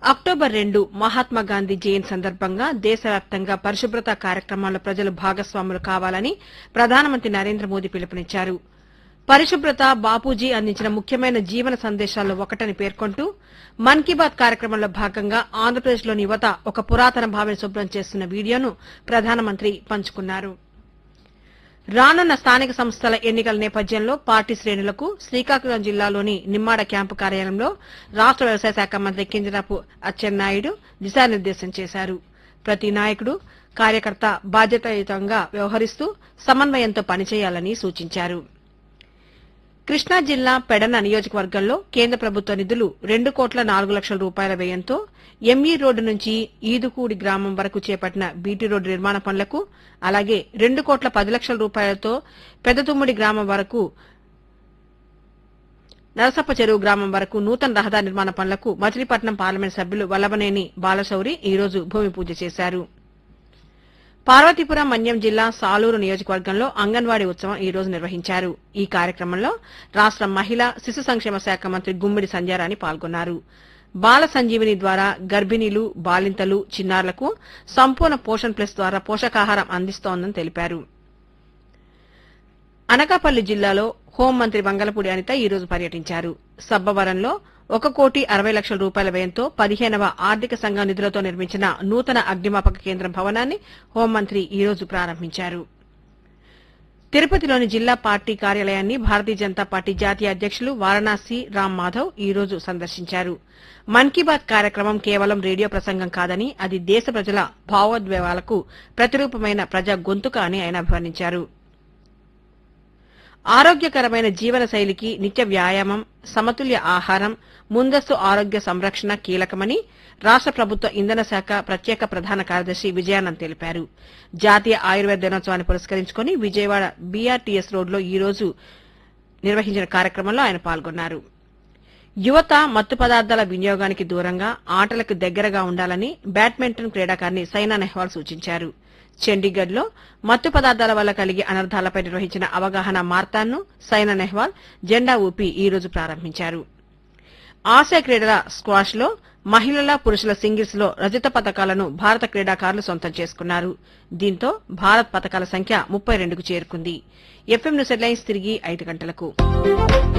October రెండు మహాత్మా గాంధీ జయంతి సందర్భంగా దేశవ్యాప్తంగా పరిశుభ్రత కార్యక్రమాల్లో ప్రజలు భాగస్వాములు కావాలని ప్రధానమంత్రి నరేంద్ర మోదీ పిలుపునిచ్చారు పరిశుభ్రత బాపూజీ అందించిన ముఖ్యమైన జీవన సందేశాల్లో ఒకటని పేర్కొంటూ మన్ కీ బాత్ కార్యక్రమంలో భాగంగా ఆంధ్రప్రదేశ్లోని యువత ఒక పురాతన బావిని శుభ్రం చేస్తున్న వీడియోను ప్రధానమంత్రి పంచుకున్నారు రానున్న స్థానిక సంస్థల ఎన్నికల నేపథ్యంలో పార్టీ శ్రేణులకు శ్రీకాకుళం జిల్లాలోని నిమ్మాడ క్యాంపు కార్యాలయంలో రాష్ట వ్యవసాయ శాఖ మంత్రి కింజరాపు అచ్చెన్నాయుడు దిశానిర్దేశం చేశారు ప్రతి నాయకుడు కార్యకర్త బాధ్యతాయుతంగా వ్యవహరిస్తూ సమన్వయంతో పనిచేయాలని సూచించారు కృష్ణా జిల్లా పెడన నియోజకవర్గంలో కేంద్ర ప్రభుత్వ నిధులు రెండు కోట్ల నాలుగు లక్షల రూపాయల వ్యయంతో ఎంఈ రోడ్డు నుంచి ఈదుకూడి గ్రామం వరకు చేపట్టిన బీటీ రోడ్డు నిర్మాణ పనులకు అలాగే రెండు కోట్ల పది లక్షల రూపాయలతో పెద్దతుమ్మిడి గ్రామం వరకు నరసప్ప చెరువు గ్రామం వరకు నూతన రహదారి నిర్మాణ పనులకు మచిలీపట్నం పార్లమెంట్ సభ్యులు వల్లభనేని బాలశౌరి ఈ రోజు భూమి పూజ చేశారు పార్వతీపురం మన్యం జిల్లా సాలూరు నియోజకవర్గంలో అంగన్వాడీ ఉత్సవం ఈ రోజు నిర్వహించారు ఈ కార్యక్రమంలో రాష్ట మహిళా శిశు సంక్షేమ శాఖ మంత్రి గుమ్మిడి సంధ్యారాణి పాల్గొన్నారు బాల సంజీవిని ద్వారా గర్భిణీలు బాలింతలు చిన్నారులకు సంపూర్ణ పోషణ్ ప్లస్ ద్వారా పోషకాహారం అందిస్తోందని తెలిపారు అనకాపల్లి జిల్లాలో హోంమంత్రి వంగలపూడి అనిత ఈ రోజు పర్యటించారు సబ్బవరంలో ఒక కోటి అరవై లక్షల రూపాయల వ్యయంతో పదిహేనవ ఆర్థిక సంఘం నిధులతో నిర్మించిన నూతన అగ్నిమాపక కేంద్రం భవనాన్ని హోంమంత్రి ఈ రోజు ప్రారంభించారు తిరుపతిలోని జిల్లా పార్టీ కార్యాలయాన్ని భారతీయ జనతా పార్టీ జాతీయ అధ్యక్షులు వారణాసి రామ్ మాధవ్ ఈ రోజు సందర్శించారు మన్ కీ బాత్ కార్యక్రమం కేవలం రేడియో ప్రసంగం కాదని అది దేశ ప్రజల భావోద్వేగాలకు ప్రతిరూపమైన ప్రజా గొంతుక అని ఆయన అభివర్ణించారు ఆరోగ్యకరమైన జీవన శైలికి నిత్య వ్యాయామం సమతుల్య ఆహారం ముందస్తు ఆరోగ్య సంరక్షణ కీలకమని రాష్ట ప్రభుత్వ ఇంధన శాఖ ప్రత్యేక ప్రధాన కార్యదర్శి విజయానంద్ తెలిపారు జాతీయ ఆయుర్వేద దినోత్సవాన్ని పురస్కరించుకుని విజయవాడ బీఆర్టీఎస్ రోడ్లో ఈ రోజు నిర్వహించిన కార్యక్రమంలో ఆయన పాల్గొన్నారు యువత మత్తు పదార్థాల వినియోగానికి దూరంగా ఆటలకు దగ్గరగా ఉండాలని బ్యాడ్మింటన్ క్రీడాకారిణి సైనా నెహ్వాల్ సూచించారు చండీగఢ్ లో మత్తు పదార్థాల వల్ల కలిగే అనర్థాలపై నిర్వహించిన అవగాహన మార్తాన్ను సైనా నెహ్వాల్ జెండా ఊపి ఈ రోజు ప్రారంభించారు ఆసియా క్రీడల స్క్వాష్ లో మహిళల పురుషుల సింగిల్స్ లో రజత పతకాలను భారత క్రీడాకారులు సొంతం చేసుకున్నారు దీంతో భారత్ పతకాల సంఖ్య ముప్పై రెండుకు చేరుకుంది ఎఫ్ఎం న్యూస్ హెడ్లైన్స్ తిరిగి ఐదు గంటలకు